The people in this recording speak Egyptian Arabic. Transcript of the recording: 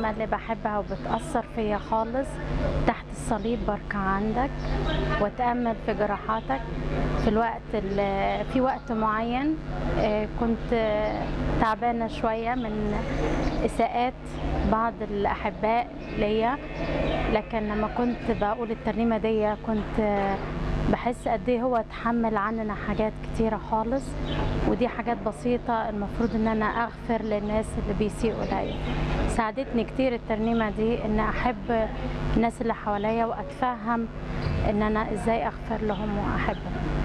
الترنيمة اللي بحبها وبتأثر فيا خالص تحت الصليب بركع عندك وأتأمل في جراحاتك في الوقت ال- في وقت معين آه، كنت آه، تعبانة شوية من إساءات بعض الأحباء ليا لكن لما كنت بقول الترنيمة دي كنت آه، بحس قد ايه هو اتحمل عننا حاجات كتيرة خالص ودي حاجات بسيطة المفروض ان انا اغفر للناس اللي بيسيئوا ليا ساعدتني كتير الترنيمة دي ان احب الناس اللي حواليا واتفهم ان انا ازاي اغفر لهم واحبهم